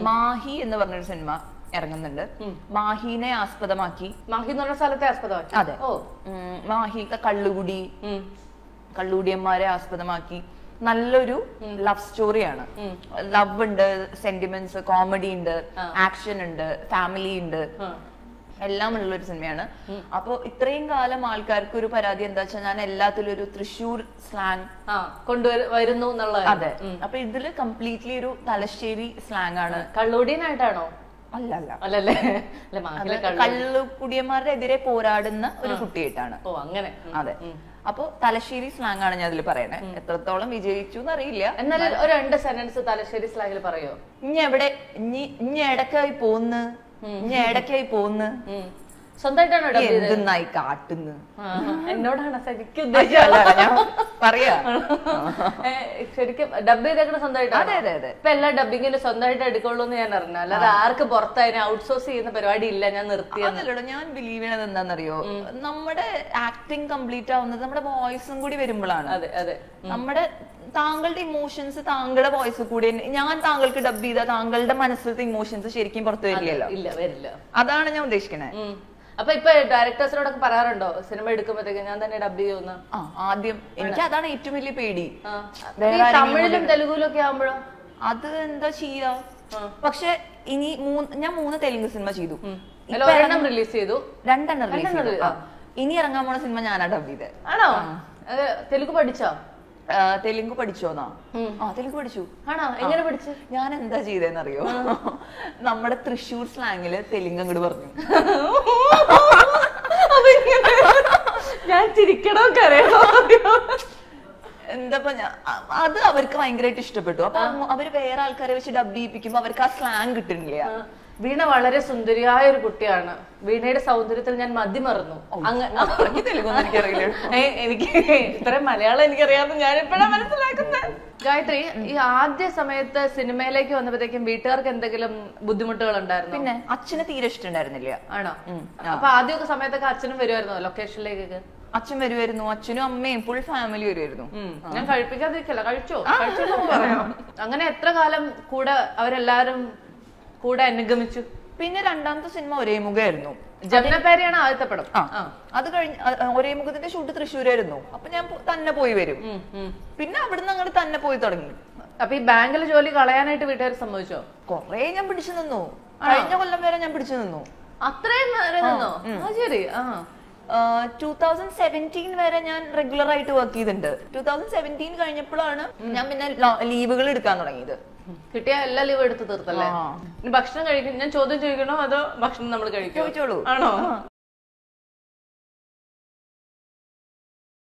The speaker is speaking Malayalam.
മാഹി എന്ന് പറഞ്ഞൊരു സിനിമ ഇറങ്ങുന്നുണ്ട് മാഹിനെ ആസ്പദമാക്കി മാഹി എന്ന് പറഞ്ഞ സ്ഥലത്തെ ആസ്പദമാക്കി അതെ ഓ ഉം, മാഹിയിലെ കള്ളുകുടി ഉം. കള്ളുകുടിയന്മാരെ ആസ്പദമാക്കി നല്ലൊരു ലവ് സ്റ്റോറിയാണ് ലവ് ഉണ്ട് സെന്റിമെന്റ്സ് കോമഡി ഉണ്ട് ആക്ഷൻ ഉണ്ട് ഫാമിലി ഉണ്ട് ആ. എല്ലാം ഉള്ള ഒരു സിനിമയാണ് അപ്പൊ ഇത്രയും കാലം ആൾക്കാർക്ക് ഒരു പരാതി എന്താ വെച്ചാൽ ഞാൻ എല്ലാത്തിലും ഒരു തൃശ്ശൂർ സ്ലാങ് ആ കൊണ്ടുവരു വരുന്നു എന്നുള്ള അതെ അപ്പൊ ഇതില് കംപ്ലീറ്റ്ലി ഒരു തലശ്ശേരി സ്ലാങ് ആണ് കള്ളൂടിയനായിട്ടാണോ അല്ല അല്ല അല്ലല്ലേ അല്ല മാഹിലെ കള്ളു കള്ളുകുടിയന്മാരുടെ എതിരെ പോരാടുന്ന ഒരു കുട്ടിയായിട്ടാണ് ഓ അങ്ങനെ ഉം. അതെ അപ്പൊ തലശ്ശേരി സ്ലാങ് ആണ് ഞാൻ അതിൽ പറയണേ എത്രത്തോളം വിജയിച്ചു എന്നറിയില്ല എന്നാലും ഒരു രണ്ട് സെന്റൻസ് തലശ്ശേരി സ്ലാങ്ങിൽ പറയോ ഇനി എവിടെ ഇനി ഇനി എടക്കായി പോന്ന് ഇനി എടക്കായി പോന്ന് ഉം. സ്വന്തമായിട്ടാണോ ഡബ് ചെയ്തത് എന്തെന്നായി കാട്ടുന്ന് ആ, എന്നോടാണ് ശരിക്കും അയ്യോ, അല്ല, അല്ല, ഞാൻ പറയാ ഏ, ശരിക്കും ഡബ് ചെയ്തേക്കണ സ്വന്തമായിട്ടാണ് അതെ അതെ അതെ ഇപ്പൊ എല്ലാ ഡബിങ്ങിലും സ്വന്തമായിട്ട് എടുക്കുള്ളൂ എന്ന് ഞാൻ അറിഞ്ഞു അല്ലാതെ ആർക്ക് പുറത്ത് അതിനെ ഔട്ട്സോഴ്സ് ചെയ്യുന്ന പരിപാടി ഇല്ല ഞാൻ നിർത്തിയത് അതല്ലടോ ഞാൻ ബിലീവ് ചെയ്യണത് എന്താണെന്നറിയോ നമ്മുടെ ആക്ടിങ് കംപ്ലീറ്റ് ആവുന്നത് നമ്മുടെ വോയിസും കൂടി വരുമ്പോഴാണ് അതെ അതെ നമ്മുടെ താങ്കളുടെ ഇമോഷൻസ് താങ്കളുടെ വോയിസ് കൂടി ഞാൻ താങ്കൾക്ക് ഡബ് ചെയ്ത താങ്കളുടെ മനസ്സിലത്തെ ഇമോഷൻസ് ശരിക്കും പുറത്തു വരില്ലല്ലോ ഇല്ല വരില്ല അതാണ് ഞാൻ ഉദ്ദേശിക്കണേ ഉം. അപ്പൊ ഇപ്പൊ ഡയറക്ടേഴ്സിനോടൊക്കെ പറയാറുണ്ടോ സിനിമ എടുക്കുമ്പോഴത്തേക്ക് ഞാൻ തന്നെ ഡബ് ചെയ്യുന്ന ആ ആദ്യം എനിക്ക് അതാണ് ഏറ്റവും വലിയ പേടി ഈ തമിഴിലും തെലുഗുലും ഒക്കെ ആവുമ്പോഴോ അത് എന്താ ചെയ്യാ പക്ഷെ ഇനി മൂന്ന് ഞാൻ മൂന്ന് തെലുങ്ക് സിനിമ ചെയ്തു അല്ല ഒരെണ്ണം റിലീസ് ചെയ്തു രണ്ടെണ്ണം റിലീസ് ചെയ്തു ആ. ഇനി ഇറങ്ങാൻ പോണ സിനിമ ഞാനാ ഡബ് ചെയ്തത് ആണോ അത് തെലുഗു പഠിച്ചോ ആ, തെലുങ്ക് പഠിച്ചോന്നാ ആ തെലുങ്ക് പഠിച്ചു ആണോ എങ്ങനെ പഠിച്ചു ഞാൻ എന്താ ചെയ്തതെന്നറിയോ നമ്മുടെ തൃശ്ശൂർ സ്ലാങ്ങില് തെലുങ്ക് അങ്ങോട്ട് പറഞ്ഞു ഞാൻ ചിരിക്കണോ കരയണോ എന്താ അത് അവർക്ക് ഭയങ്കരമായിട്ട് ഇഷ്ടപ്പെട്ടു അപ്പൊ അവര് വേറെ ആൾക്കാരെ വെച്ച് ഡബ് ചെയ്യിപ്പിക്കുമ്പോ അവർക്ക് ആ സ്ലാങ് കിട്ടുന്നില്ല വീണ വളരെ സുന്ദരിയായ ഒരു കുട്ടിയാണ് വീണയുടെ സൗന്ദര്യത്തിൽ ഞാൻ മതിമറന്നു അങ്ങ് അത്രയ്ക്ക് തെലുങ്കൊന്നും എനിക്കറിയില്ല ഏ, എനിക്ക് ഇത്രയും മലയാളം എനിക്കറിയാമെന്ന് ഞാൻ ഇപ്പോഴാണ് മനസ്സിലാക്കുന്നത് ഗായത്രി ഈ ആദ്യ സമയത്ത് സിനിമയിലേക്ക് വന്നപ്പോഴത്തേക്കും വീട്ടുകാർക്ക് എന്തെങ്കിലും ബുദ്ധിമുട്ടുകൾ ഉണ്ടായിരുന്നു പിന്നെ അച്ഛന് തീരെ ഇഷ്ടമുണ്ടായിരുന്നില്ല ആണോ അപ്പൊ ആദ്യമൊക്കെ സമയത്തൊക്കെ അച്ഛനും വരുമായിരുന്നോ ലൊക്കേഷനിലേക്കൊക്കെ അച്ഛൻ വരുമായിരുന്നു അച്ഛനും അമ്മയും ഫുൾ ഫാമിലി വരുമായിരുന്നു ഞാൻ കഴിപ്പിക്കാതിരിക്കല്ല കഴിച്ചോ കഴിച്ചോ എന്ന് പറയാം അങ്ങനെ എത്ര കാലം കൂടെ അവരെല്ലാരും കൂടെ അനുഗമിച്ചു പിന്നെ രണ്ടാമത്തെ സിനിമ ഒരേ മുഖമായിരുന്നു ജമുനപ്പേരയാണ് ആദ്യത്തെ പടം ആ അത് കഴിഞ്ഞ് അ- അ- ഒരേ മുഖത്തിന്റെ ഷൂട്ട് തൃശ്ശൂരായിരുന്നു അപ്പൊ ഞാൻ പോ- തന്നെ പോയി വരും ഉം, ഉം. പിന്നെ അവിടുന്ന് അങ്ങോട്ട് തന്നെ പോയി തുടങ്ങി അപ്പൊ ഈ ബാങ്കിൽ ജോലി കളയാനായിട്ട് വീട്ടുകാർ സമ്മതിച്ചോ കൊറേ ഞാൻ പിടിച്ചു നിന്നു കഴിഞ്ഞ കൊല്ലം വരെ ഞാൻ പിടിച്ചു നിന്നു അത്രയും നേരം നിന്നോ ആ ശരി ആ ടൂ തൗസൻഡ് സെവൻറ്റീൻ വരെ ഞാൻ റെഗുലർ ആയിട്ട് വർക്ക് ചെയ്തിട്ടുണ്ട് ടൂ തൗസൻഡ് സെവൻറ്റീൻ കഴിഞ്ഞപ്പോഴാണ് ഞാൻ പിന്നെ ലീവുകൾ എടുക്കാൻ തുടങ്ങിയത് കിട്ടിയ എല്ലാ ലീവ് എടുത്ത് തീർത്തല്ലേ ആ. ഇനി ഭക്ഷണം കഴിക്കും ഞാൻ ചോദ്യം ചോദിക്കണോ അതോ ഭക്ഷണം നമ്മൾ കഴിക്കും ചോദിച്ചോളൂ ആണോ